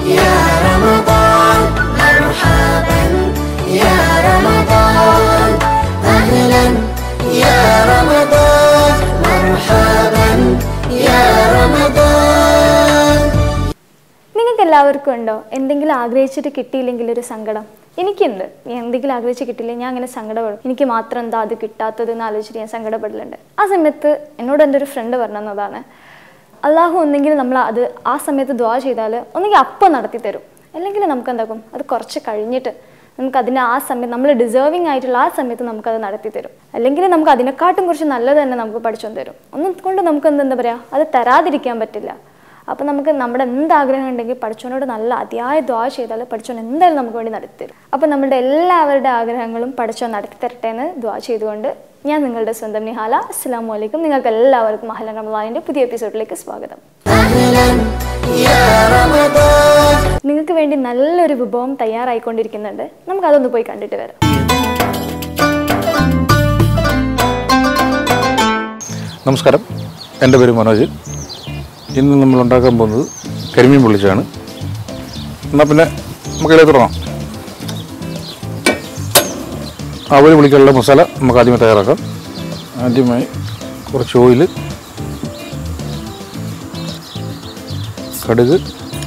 يا رمضان مرحبا يا رمضان أهلا يا رمضان مرحبا يا رمضان നിങ്ങൾക്ക് എല്ലാവർക്കും ഉണ്ടോ എന്തെങ്കിലും ആഗ്രഹിച്ചിട്ട് കിട്ടിയില്ലെങ്കിൽ ഒരു സങ്കടം എനിക്കുണ്ട് ഞാൻ എന്തെങ്കിലും ആഗ്രഹിച്ച് കിട്ടിയില്ല ഞാൻ അങ്ങനെ സങ്കടപ്പെടും എനിക്ക് മാത്രം എന്താ അത് കിട്ടാത്തത് എന്ന് ആലോചിച്ചിട്ട് ഞാൻ സങ്കടപ്പെടലുണ്ട് ആ സമയത്ത് എന്നോട് എൻ്റെ ഒരു ഫ്രണ്ട് പറഞ്ഞതാണ് അള്ളാഹു ഒന്നെങ്കിൽ നമ്മൾ അത് ആ സമയത്ത് ദ്വാ ചെയ്താൽ ഒന്നെങ്കിൽ അപ്പം നടത്തി തരും അല്ലെങ്കിൽ നമുക്ക് എന്താക്കും അത് കുറച്ച് കഴിഞ്ഞിട്ട് നമുക്ക് അതിന് ആ സമയത്ത് നമ്മൾ ഡിസേർവിംഗ് ആയിട്ടുള്ള ആ സമയത്ത് നമുക്കത് നടത്തി തരും അല്ലെങ്കിൽ നമുക്ക് അതിനെക്കാട്ടും കുറച്ച് നല്ലത് തന്നെ നമുക്ക് പഠിച്ചോണ്ട് തരും ഒന്നും കൊണ്ട് നമുക്ക് എന്ത് എന്താ പറയുക അത് തരാതിരിക്കാൻ പറ്റില്ല അപ്പം നമുക്ക് നമ്മുടെ എന്ത് ആഗ്രഹം ഉണ്ടെങ്കിൽ പഠിച്ചവനോട് നല്ല അതിയായ ദ്വാ ചെയ്താൽ പഠിച്ചവൻ എന്തായാലും നമുക്ക് വേണ്ടി നടത്തി തരും അപ്പം നമ്മുടെ എല്ലാവരുടെ ആഗ്രഹങ്ങളും പഠിച്ചവൻ നടത്തി തരട്ടെ എന്ന് ദ്വാ ചെയ്തുകൊണ്ട് ഞാൻ നിങ്ങളുടെ സ്വന്തം നിഹാല അസ്സാം വലൈക്കും നിങ്ങൾക്ക് എല്ലാവർക്കും മഹല റമദാനിൻ്റെ പുതിയ എപ്പിസോഡിലേക്ക് സ്വാഗതം أهلا يا رمضان നിങ്ങൾക്ക് വേണ്ടി നല്ലൊരു വിഭവം തയ്യാറായിക്കൊണ്ടിരിക്കുന്നുണ്ട് നമുക്ക് അതൊന്ന് പോയി കണ്ടിട്ട് വരാം നമസ്കാരം എൻ്റെ പേര് മനോജ് ഇന്ന് നമ്മൾ ഉണ്ടാക്കാൻ പോകുന്നത് കരിമീൻ പൊള്ളിച്ചാണ് എന്നാൽ പിന്നെ നമുക്കിടയിൽ തുടങ്ങാം അവല് പൊളിക്കാനുള്ള മസാല നമുക്ക് ആദ്യമേ തയ്യാറാക്കാം ആദ്യമായി കുറച്ച് ഓയിൽ കടുക്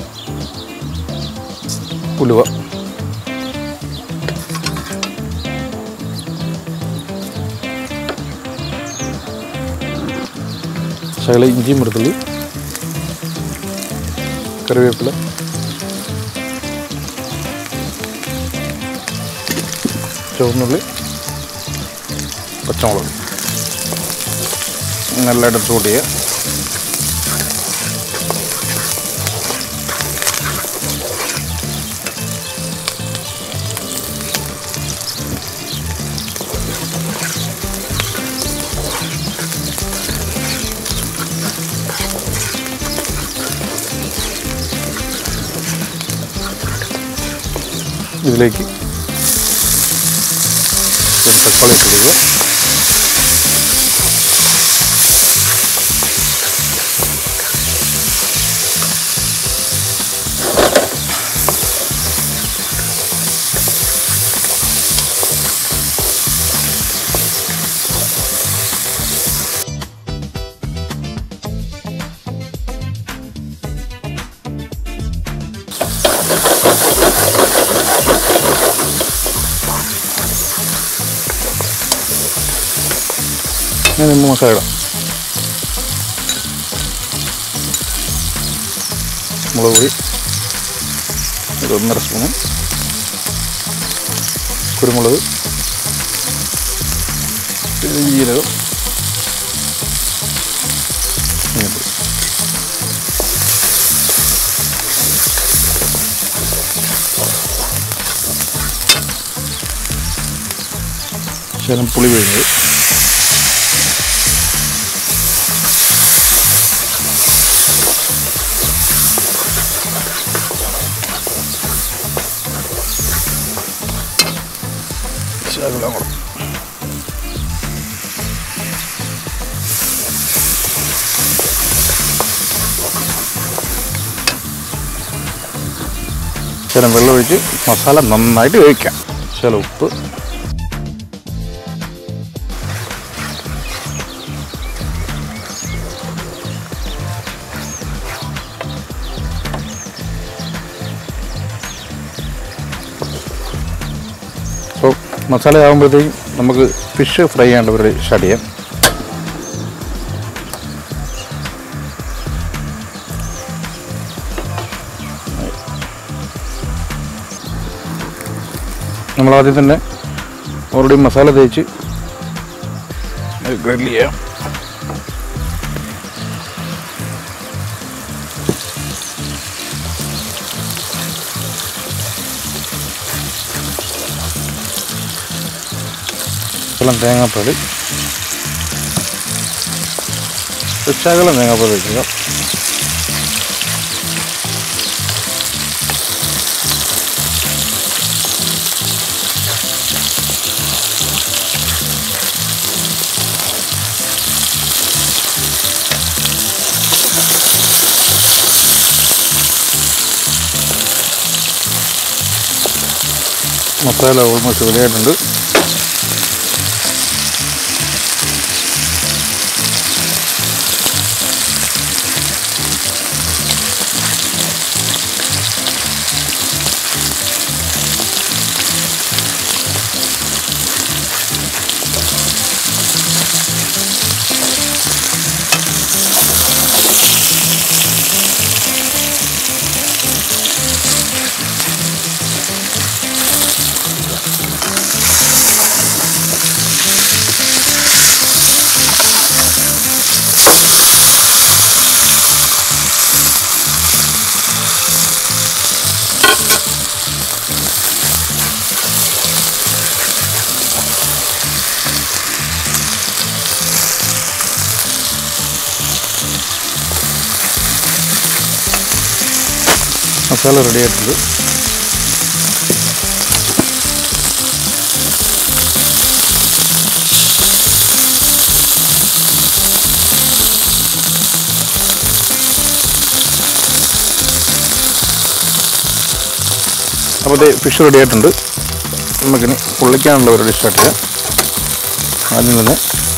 ഉലുവ ശകല ഇഞ്ചി വെളുത്തുള്ളി കറിവേപ്പില ചുവന്നുള്ളി പച്ചമുളക് നല്ലതായിട്ട് സൂട്ട് ചെയ്യുക ഇതിലേക്ക് ഒരു തക്കാളി ഇട്ട് കൊടുക്കുക ഞാൻ നിന്ന് മസാല ഇടാം മുളക് പൊടി ഒരു ഒന്നര സ്പൂണ് കുരുമുളക് പിന്നെ ജീരകം മഞ്ഞൾപ്പൊടി ശകലം പുളി പിഴിഞ്ഞത് ശകലം കൂടെ ശകലം വെള്ളമൊഴിച്ച് മസാല നന്നായിട്ട് വേവിക്കാം ശകലം ഉപ്പ് അപ്പോൾ മസാല ആകുമ്പോഴത്തേക്കും നമുക്ക് ഫിഷ് ഫ്രൈ ചെയ്യാണ്ട് പരിപാടി സ്റ്റാർട്ട് ചെയ്യാം നമ്മൾ ആദ്യം തന്നെ ഓൾറെഡി മസാല തേച്ച് ഗ്രിൽ ചെയ്യാം ശകലം തേങ്ങാപ്പാൽ ശകലം തേങ്ങാപ്പാൽ വയ്ക്കുക മസാല ഓൾമോസ്റ്റ് റെഡിയായിട്ടുണ്ട് മസാല റെഡി ആയിട്ടുണ്ട് അപ്പോൾ ഇത് ഫിഷ് റെഡി ആയിട്ടുണ്ട് നമുക്കിനി പൊള്ളിക്കാനുള്ള പരിപാടി സ്റ്റാർട്ട് ചെയ്യാം ആദ്യം തന്നെ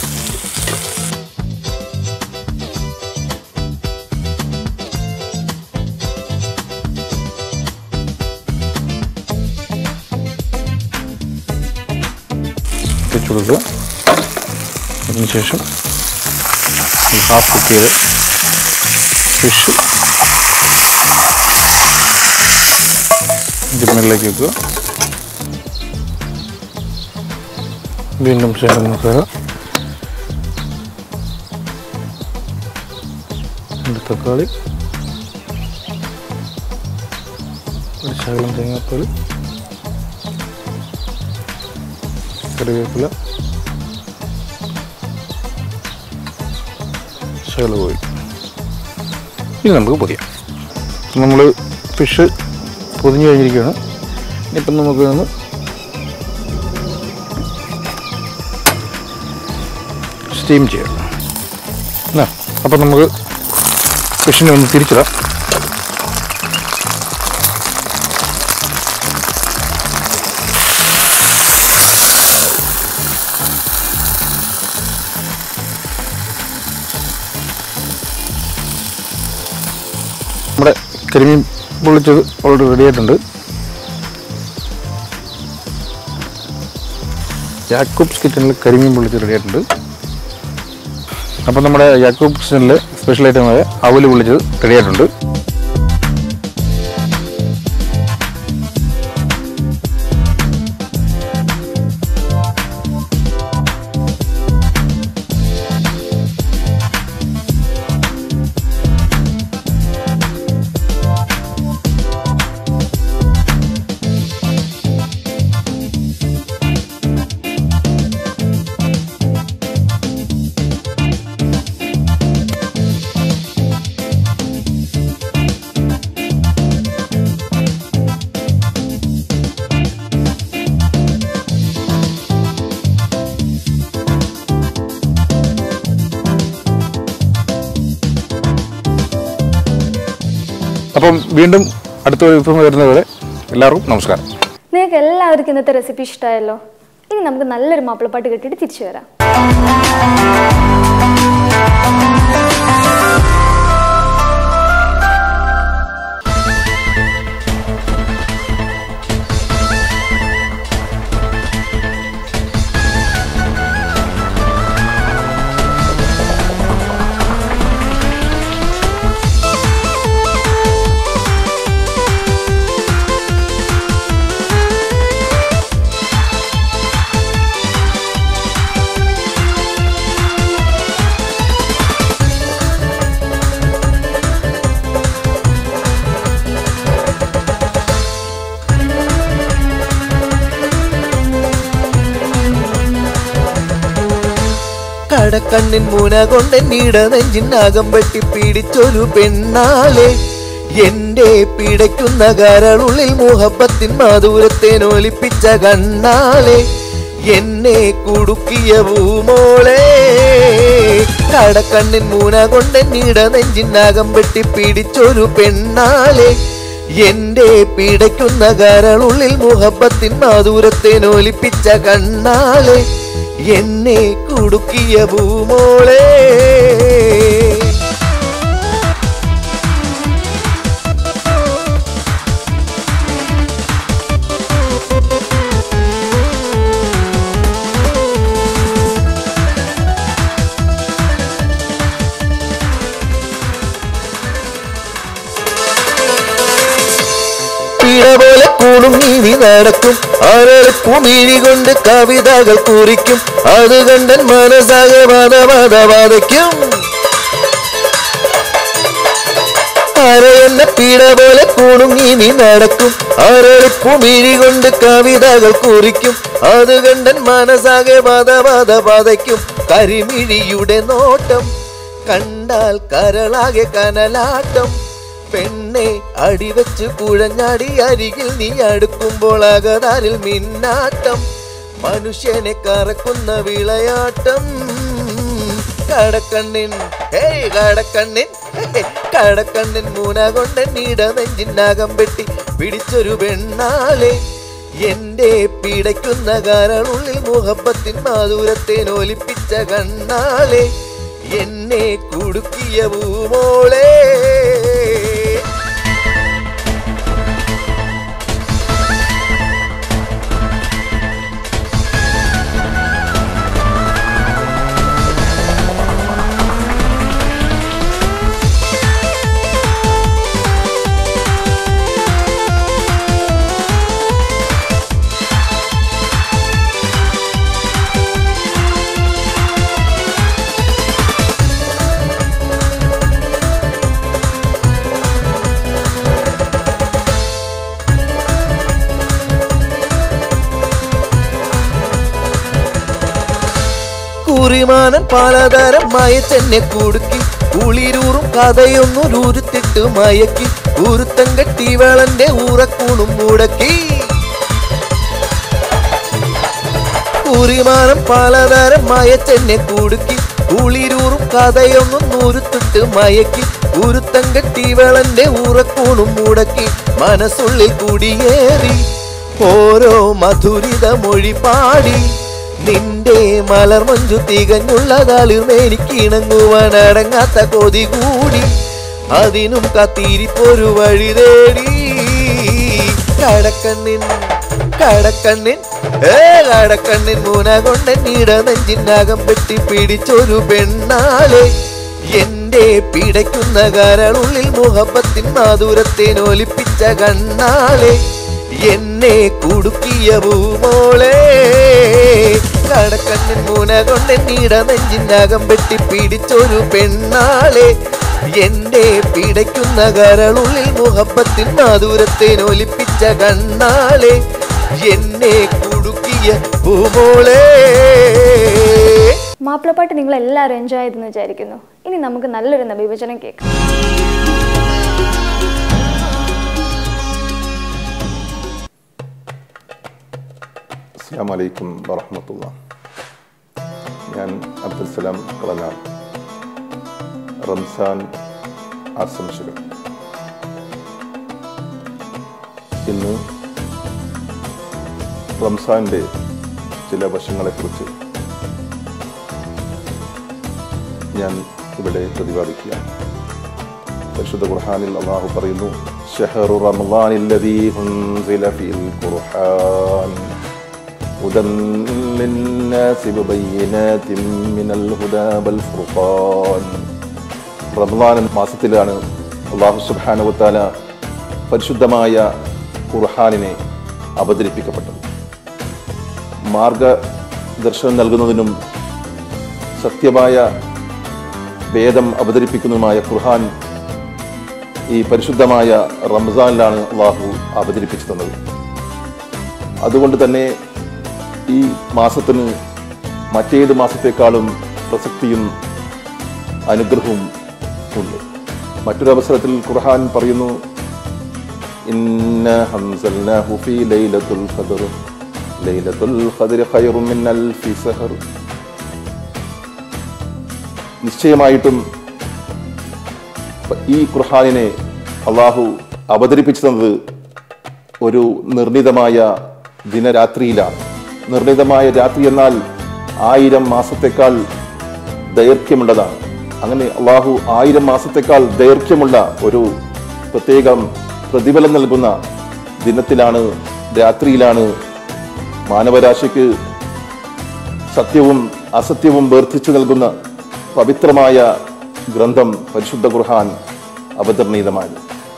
വെച്ച് കൊടുക്കുക അതിനുശേഷം ഹാഫ് കുക്ക് ചെയ്ത് ഫിഷ് ജിമ്മലിലേക്ക് വെക്കുക വീണ്ടും ശേഷം നോക്കുക രണ്ട് തക്കാളി ഒരു ശകലം തേങ്ങാപ്പാൽ കറിവേപ്പില ശകലം കോഴി ഇനി നമുക്ക് പൊതിയാം നമ്മൾ ഫിഷ് പൊതിഞ്ഞ് കഴിഞ്ഞിരിക്കുകയാണ് ഇനിയിപ്പം നമുക്ക് ഒന്ന് സ്റ്റീം ചെയ്യാം എന്നാ അപ്പം നമുക്ക് ഫിഷിനെ ഒന്ന് തിരിച്ചിടാം നമ്മുടെ കരിമീൻ പൊള്ളിച്ചത് ഓൾറെഡി റെഡി ആയിട്ടുണ്ട് യാക്കൂബ്സ് കിച്ചണിൽ കരിമീൻ പൊള്ളിച്ച് റെഡി ആയിട്ടുണ്ട് അപ്പം നമ്മുടെ യാക്കൂബ്സ് കിച്ചണിൽ സ്പെഷ്യൽ ഐറ്റമായ അവല് പൊള്ളിച്ചത് റെഡി ആയിട്ടുണ്ട് അപ്പം വീണ്ടും അടുത്ത ഒരു വിഭവം വരുന്നവരെ എല്ലാവർക്കും നമസ്കാരം നിങ്ങൾക്ക് എല്ലാവർക്കും ഇന്നത്തെ റെസിപ്പി ഇഷ്ടമായല്ലോ ഇനി നമുക്ക് നല്ലൊരു മാപ്പിളപ്പാട്ട് കേട്ടിട്ട് തിരിച്ചു വരാം കടക്കണ്ണിൻ മൂന കൊണ്ട് നീട നെഞ്ചിനകം വെട്ടി പീഡിച്ചൊരു പെണ്ണാളെ എന്റെ പിടയ്ക്കുന്ന കരളുള്ളിൽ മുഹബത്തിൻ മാധുരത്തെ നോലിപ്പിച്ച കണ്ണാളെ എന്നെ കുടുക്കിയ പൂമോളെ കടക്കണ്ണിൻ മൂന കൊണ്ട് നീട നെഞ്ചിനകം വെട്ടി പീഡിച്ചൊരു പെണ്ണാളെ എന്റെ പിടയ്ക്കുന്ന കരളുള്ളിൽ മുഹബത്തിൻ മാധുരത്തെ നോലിപ്പിച്ച കണ്ണാളെ എന്നെ കുടുക്കിയ ഭൂമോളെ പിഴ പോലെ കൂടും നീതി നടക്കും ആരൊരുപ്പുമിഴി കൊണ്ട് കവിതകൾ കുറിക്കും അത് കണ്ടൻ മനസ്സാകെ വാദ വാദ വാദയ്ക്കും അരയെന്ന പീഡ പോലെ കൂടും നീതി നടക്കും ആരൊരുപ്പുമിഴി കൊണ്ട് കവിതകൾ കുറിക്കും അത് കണ്ടൻ മനസ്സാകെ വാദ വാദ വാദയ്ക്കും കരിമിഴിയുടെ നോട്ടം കണ്ടാൽ കരളാകെ കനലാട്ടം പെണ്ണെ അടിവെച്ച് കുഴഞ്ഞാടി അരികിൽ നീ അടുക്കുമ്പോൾ അകതാരിൽ മിന്നാട്ടം മനുഷ്യനെ കറക്കുന്ന വിളയാട്ടം കടക്കണ്ണിൻ ഹേയ് കടക്കണ്ണിൻ ഹേ, കടക്കണ്ണിൻ മൂന കൊണ്ട് നീട നെഞ്ചിനകം വെട്ടി പിടിച്ചൊരു പെണ്ണാലെ എന്റെ പിടയ്ക്കുന്ന കരളുള്ളിൽ മുഹബത്തിൻ മാധുരത്തെ നോലിപ്പിച്ച കണ്ണാലെ എന്നെ കുടുക്കിയ ഭൂമോളേ കുറിമാനൻ പലതരം മയച്ചെന്നെ കുടുക്കി കുളിരൂറും കഥയൊന്നു ഉരുത്തിട്ട് മയക്കി ഉരുത്തം കെട്ടി വേളന്റെ ഊറക്കൂണും മുടക്കി കുറിമാനം പലതരം മയച്ചെന്നെ കുടുക്കി കുളിരൂറും കഥയൊന്നും നൂരുത്തിട്ട് മയക്കി ഉരുത്തം കെട്ടി വേളന്റെ ഊറക്കൂണും മുടക്കി മനസ്സുള്ളിൽ കുടിയേറി ഓരോ മധുരിത മൊഴി പാടി നിന്റെ മലർമഞ്ചു തികഞ്ഞുള്ളതാളും എനിക്ക് ഇണങ്ങുവാൻ അടങ്ങാത്ത കൊതി കൂടി അതിനും കത്തിരിപ്പൊരു വഴി തേടി കടക്കണ്ണിൻ കടക്കണ്ണിൻ ഏ കടക്കണ്ണിൻ മൂന കൊണ്ട് നീട നെഞ്ചിനകം വെട്ടി പിടിച്ചൊരു പെണ്ണാളെ എന്റെ പിടയ്ക്കുന്ന കരളുള്ളിൽ മുഹബത്തിൻ മാധുരത്തെ നോലിപ്പിച്ച കണ്ണാളെ എന്നെ കുടുക്കിയ ഭൂമോളെ കടക്കണ്ണിൻ മൂന കൊണ്ട് നീട നെഞ്ചിനകം വെട്ടി പിടിച്ചൊരു പെണ്ണാളെ എന്റെ പിടയ്ക്കുന്ന കരളുള്ളിൽ മുഹബത്തിൻ മാധുരത്തെ നോലിപ്പിച്ച കണ്ണാളെ എന്നെ കുടുക്കിയ ഭൂമോളെ മാപ്പിളപ്പാട്ട് നിങ്ങൾ എല്ലാവരും എൻജോയ് ചെയ്തെന്ന് വിചാരിക്കുന്നു ഇനി നമുക്ക് നല്ലൊരു നബിവചനം കേൾക്കാം അസ്സാം വലൈക്കും വറഹമത്തുള്ള ഞാൻ അബ്ദുൽ സലാം കളനാൾ റംസാൻ ആശംസകൾ ഇന്ന് റംസാൻ്റെ ചില വശങ്ങളെക്കുറിച്ച് ഞാൻ ഇവിടെ പ്രതിപാദിക്കുകയാണ് പരിശുദ്ധ ഖുർഹാനിൽ അള്ളാഹു പറയുന്നു ഷഹറു റമളാനില്ലദീ ഉൻസില ഫീൽ ഖുർആൻ هدى للناس ببينات من الهدى والفرقان റമദാൻ മാസത്തിലാണ് അള്ളാഹു സുബ്ഹാനഹുവതാല പരിശുദ്ധമായ ഖുർഹാനിനെ അവതരിപ്പിക്കപ്പെട്ടത് മാർഗദർശനം നൽകുന്നതിനും സത്യമായ വേദം അവതരിപ്പിക്കുന്നതുമായ ഖുർഹാൻ ഈ പരിശുദ്ധമായ റംസാനിലാണ് അള്ളാഹു അവതരിപ്പിച്ചു തന്നത് അതുകൊണ്ട് തന്നെ ഈ മാസത്തിന് മറ്റേത് മാസത്തെക്കാളും പ്രസക്തിയും അനുഗ്രഹവും ഉണ്ട് മറ്റൊരവസരത്തിൽ ഖുർഹാൻ പറയുന്നു ഇന്ന ഹംസൽനാഹു ഫീ ലൈലത്തുൽ ഖദർ ലൈലത്തുൽ ഖദർ ഖൈറും മിൻ അൽഫി സഹർ നിശ്ചയമായിട്ടും ഈ ഖുർഹാനിനെ അള്ളാഹു അവതരിപ്പിച്ചു തന്നത് ഒരു നിർണിതമായ ദിനരാത്രിയിലാണ് നിർണിതമായ രാത്രി എന്നാൽ ആയിരം മാസത്തേക്കാൾ ദൈർഘ്യമുള്ളതാണ് അങ്ങനെ അള്ളാഹു ആയിരം മാസത്തേക്കാൾ ദൈർഘ്യമുള്ള ഒരു പ്രത്യേകം പ്രതിഫലം നൽകുന്ന ദിനത്തിലാണ് രാത്രിയിലാണ് മാനവരാശിക്ക് സത്യവും അസത്യവും വേർതിരിച്ചു നൽകുന്ന പവിത്രമായ ഗ്രന്ഥം പരിശുദ്ധ ഖുർഹാൻ അവതരണീതമായത്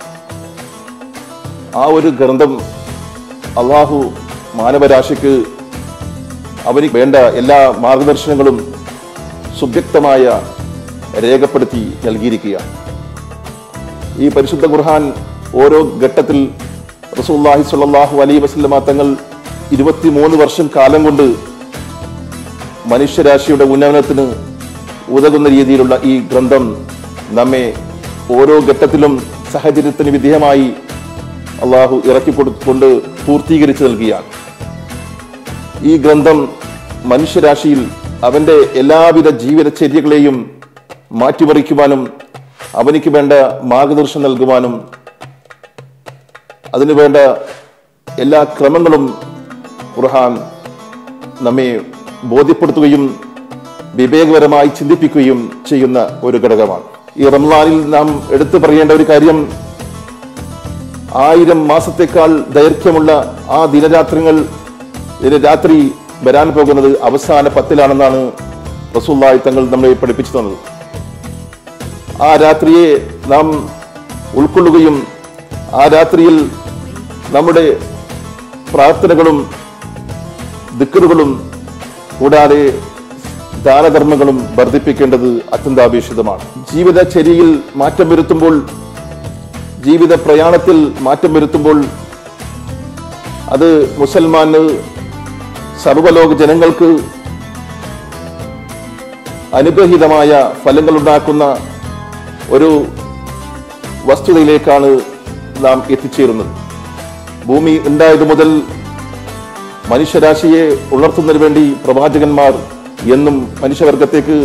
ആ ഒരു ഗ്രന്ഥം അള്ളാഹു മാനവരാശിക്ക് അവന് വേണ്ട എല്ലാ മാർഗദർശനങ്ങളും സുവ്യക്തമായ രേഖപ്പെടുത്തി നൽകിയിരിക്കുകയാണ് ഈ പരിശുദ്ധ ഖുർഹാൻ ഓരോ ഘട്ടത്തിൽ റസൂല്ലാഹി സ്വല്ലല്ലാഹു അലൈഹി വസല്ലമ തങ്ങൾ ഇരുപത്തിമൂന്ന് വർഷം കാലം കൊണ്ട് മനുഷ്യരാശിയുടെ ഉന്നമനത്തിന് ഉതകുന്ന രീതിയിലുള്ള ഈ ഗ്രന്ഥം നമ്മെ ഓരോ ഘട്ടത്തിലും സാഹചര്യത്തിന് വിധേയമായി അള്ളാഹു ഇറക്കി കൊടുത്തുകൊണ്ട് പൂർത്തീകരിച്ചു നൽകുകയാണ് ഈ ഗ്രന്ഥം മനുഷ്യരാശിയിൽ അവന്റെ എല്ലാവിധ ജീവിതചര്യകളെയും മാറ്റിമറിക്കുവാനും അവനിക്ക് വേണ്ട മാർഗദർശനം നൽകുവാനും അതിനു വേണ്ട എല്ലാ ക്രമങ്ങളും ഖുർഹാൻ നമ്മെ ബോധ്യപ്പെടുത്തുകയും വിവേകപരമായി ചിന്തിപ്പിക്കുകയും ചെയ്യുന്ന ഒരു ഘടകമാണ് ഈ റംസാനിൽ നാം എടുത്തു പറയേണ്ട ഒരു കാര്യം ആയിരം മാസത്തേക്കാൾ ദൈർഘ്യമുള്ള ആ ദിനരാത്രങ്ങൾ ദിനരാത്രി വരാൻ പോകുന്നത് അവസാന പത്തിലാണെന്നാണ് റസൂല്ലായി തങ്ങൾ നമ്മളെ പഠിപ്പിച്ചു തന്നത് ആ രാത്രിയെ നാം ഉൾക്കൊള്ളുകയും ആ രാത്രിയിൽ നമ്മുടെ പ്രാർത്ഥനകളും ദിക്കറുകളും കൂടാതെ ദാനധർമ്മങ്ങളും വർദ്ധിപ്പിക്കേണ്ടത് അത്യന്താപേക്ഷിതമാണ് ജീവിതചര്യയിൽ മാറ്റം വരുത്തുമ്പോൾ ജീവിത പ്രയാണത്തിൽ മാറ്റം വരുത്തുമ്പോൾ അത് മുസൽമാന് സർവലോക ജനങ്ങൾക്ക് അനുഗ്രഹീതമായ ഫലങ്ങൾ ഉണ്ടാക്കുന്ന ഒരു വസ്തുതയിലേക്കാണ് നാം എത്തിച്ചേരുന്നത് ഭൂമി ഉണ്ടായത് മുതൽ മനുഷ്യരാശിയെ ഉണർത്തുന്നതിന് വേണ്ടി പ്രവാചകന്മാർ എന്നും മനുഷ്യവർഗത്തേക്ക്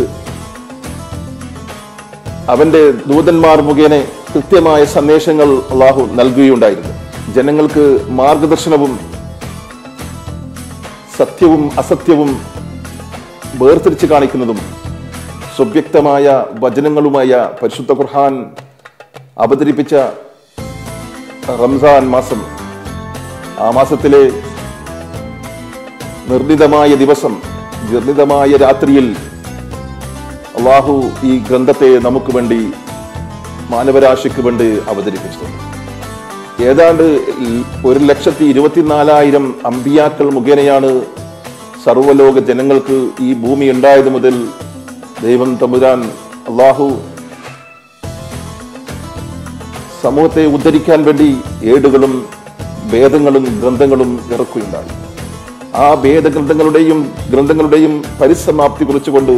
അവന്റെ ദൂതന്മാർ മുഖേന കൃത്യമായ സന്ദേശങ്ങൾ അള്ളാഹു നൽകുകയുണ്ടായിരുന്നു ജനങ്ങൾക്ക് മാർഗദർശനവും സത്യവും അസത്യവും വേർതിരിച്ച് കാണിക്കുന്നതും സുവ്യക്തമായ വചനങ്ങളുമായ പരിശുദ്ധ ഖുർഹാൻ അവതരിപ്പിച്ച റംസാൻ മാസം ആ മാസത്തിലെ നിർണിതമായ ദിവസം നിർണിതമായ രാത്രിയിൽ അള്ളാഹു ഈ ഗ്രന്ഥത്തെ നമുക്ക് വേണ്ടി മാനവരാശിക്ക് വേണ്ടി അവതരിപ്പിച്ചു തന്നു. ഏതാണ്ട് ൽ- ഒരു ലക്ഷത്തി ഇരുപത്തിനാലായിരം അമ്പിയാക്കൾ മുഖേനയാണ് സർവ്വലോക ജനങ്ങൾക്ക് ഈ ഭൂമി ഉണ്ടായത് മുതൽ ദൈവം തമ്പുരാൻ അള്ളാഹു സമൂഹത്തെ ഉദ്ധരിക്കാൻ വേണ്ടി ഏടുകളും വേദങ്ങളും ഗ്രന്ഥങ്ങളും ഇറക്കുകയുണ്ടായി ആ വേദഗ്രന്ഥങ്ങളുടെയും ഗ്രന്ഥങ്ങളുടെയും പരിസമാപ്തി കുറിച്ചുകൊണ്ട്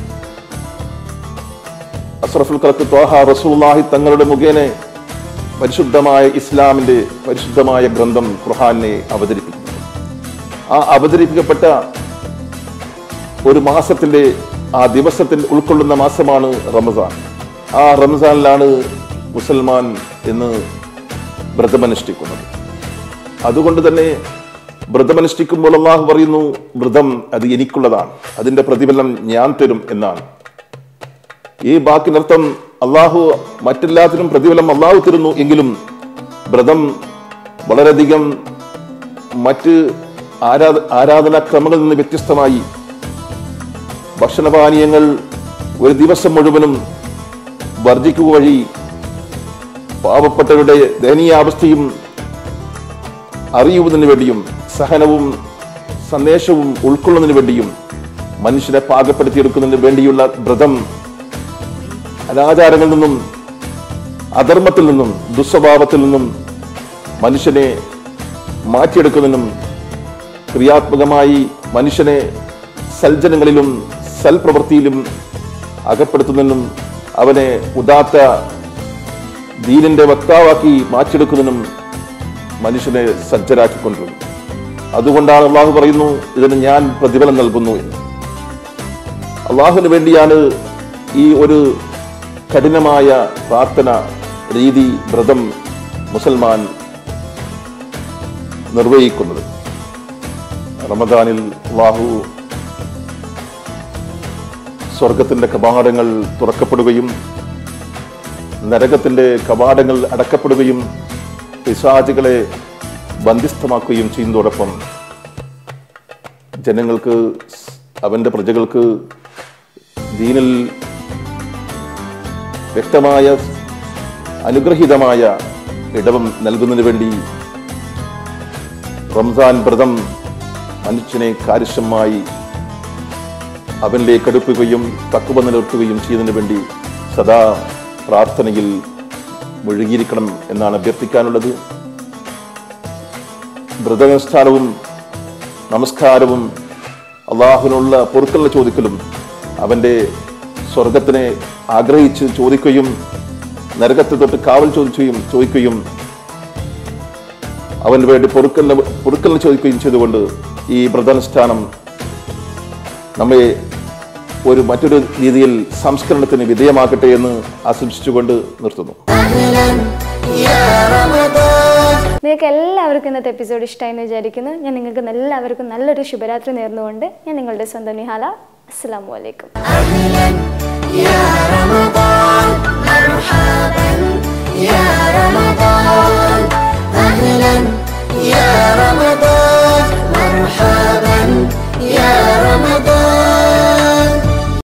അസ്രഫുൽ ഖലക്ക് ത്വാഹ റസൂലുള്ളാഹി തങ്ങളുടെ മുഖേന പരിശുദ്ധമായ ഇസ്ലാമിന്റെ പരിശുദ്ധമായ ഗ്രന്ഥം ഖുർഹാനെ അവതരിപ്പിക്കുന്നു ആ അവതരിപ്പിക്കപ്പെട്ട ഒരു മാസത്തിന്റെ ആ ദിവസത്തിൽ ഉൾക്കൊള്ളുന്ന മാസമാണ് റമസാൻ ആ റംസാനിലാണ് മുസൽമാൻ എന്ന് വ്രതമനുഷ്ഠിക്കുന്നത് അതുകൊണ്ട് തന്നെ വ്രതമനുഷ്ഠിക്കുമ്പോൾ അള്ളാഹു പറയുന്നു വ്രതം അത് എനിക്കുള്ളതാണ് അതിന്റെ പ്രതിഫലം ഞാൻ തരും എന്നാണ് ഈ വാക്കിനർത്ഥം അള്ളാഹു മറ്റെല്ലാത്തിനും പ്രതിഫലം അള്ളാഹു തരുന്നു എങ്കിലും വ്രതം വളരെയധികം മറ്റ് ആരാധ ആരാധനാക്രമങ്ങളിൽ നിന്ന് വ്യത്യസ്തമായി ഭക്ഷണപാനീയങ്ങൾ ഒരു ദിവസം മുഴുവനും വർജിക്കുക വഴി പാവപ്പെട്ടവരുടെ ദയനീയാവസ്ഥയും അറിയുന്നതിന് വേണ്ടിയും സഹനവും സന്ദേശവും ഉൾക്കൊള്ളുന്നതിന് വേണ്ടിയും മനുഷ്യനെ പാകപ്പെടുത്തിയെടുക്കുന്നതിന് വേണ്ടിയുള്ള വ്രതം അനാചാരങ്ങളിൽ നിന്നും അധർമ്മത്തിൽ നിന്നും ദുസ്വഭാവത്തിൽ നിന്നും മനുഷ്യനെ മാറ്റിയെടുക്കുന്നതിനും ക്രിയാത്മകമായി മനുഷ്യനെ സൽജനങ്ങളിലും സൽപ്രവൃത്തിയിലും അകപ്പെടുത്തുന്നതിനും അവനെ ഉദാത്ത ദീനിന്റെ വക്താവാക്കി മാറ്റിയെടുക്കുന്നതിനും മനുഷ്യനെ സജ്ജരാക്കിക്കൊണ്ടിരുന്നു അതുകൊണ്ടാണ് അള്ളാഹു പറയുന്നു ഇതിന് ഞാൻ പ്രതിഫലം നൽകുന്നു എന്ന് അള്ളാഹുവിന് വേണ്ടിയാണ് ഈ ഒരു കഠിനമായ പ്രാർത്ഥന രീതി വ്രതം മുസൽമാൻ നിർവഹിക്കുന്നത് റമദാനിൽ അള്ളാഹു സ്വർഗത്തിന്റെ കവാടങ്ങൾ തുറക്കപ്പെടുകയും നരകത്തിന്റെ കവാടങ്ങൾ അടക്കപ്പെടുകയും പിശാചുകളെ ബന്ധിസ്ഥമാക്കുകയും ചെയ്യുന്നതോടൊപ്പം ജനങ്ങൾക്ക് അവന്റെ പ്രജകൾക്ക് ദീനിൽ വ്യക്തമായ അനുഗ്രഹീതമായ ഇടവം നൽകുന്നതിന് വേണ്ടി റംസാൻ വ്രതം മനുഷ്യനെ കാര്യക്ഷമമായി അവനിലേക്ക് അടുപ്പിക്കുകയും തക്കുവ നിലനിർത്തുകയും ചെയ്യുന്നതിന് വേണ്ടി സദാ പ്രാർത്ഥനയിൽ മുഴുകിയിരിക്കണം എന്നാണ് അഭ്യർത്ഥിക്കാനുള്ളത് വ്രതാനുഷ്ഠാനവും നമസ്കാരവും അള്ളാഹുവിനുള്ള പൊറുക്കലിനെ ചോദിക്കലും അവൻ്റെ സ്വർഗത്തിനെ ആഗ്രഹിച്ച് ചോദിക്കുകയും നരകത്തെ തൊട്ട് കാവൽ ചോദിക്കുകയും ചോദിക്കുകയും അവന് വേണ്ടി പൊറുക്കലിന് പൊറുക്കലിന് ചോദിക്കുകയും ചെയ്തുകൊണ്ട് ഈ വ്രതാനുഷ്ഠാനം നമ്മെ ഒരു മറ്റൊരു രീതിയിൽ സംസ്കരണത്തിന് വിധേയമാക്കട്ടെ എന്ന് ആശംസിച്ചുകൊണ്ട് നിർത്തുന്നു أهلا يا رمضان നിങ്ങൾക്ക് എല്ലാവർക്കും ഇന്നത്തെ എപ്പിസോഡ് ഇഷ്ടമായി എന്ന് വിചാരിക്കുന്നു ഞാൻ നിങ്ങൾക്ക് എല്ലാവർക്കും നല്ലൊരു ശുഭരാത്രി നേർന്നുകൊണ്ട് ഞാൻ നിങ്ങളുടെ സ്വന്തം നിഹാല അസ്സാം വലൈക്കും أهلا يا رمضان مرحبا يا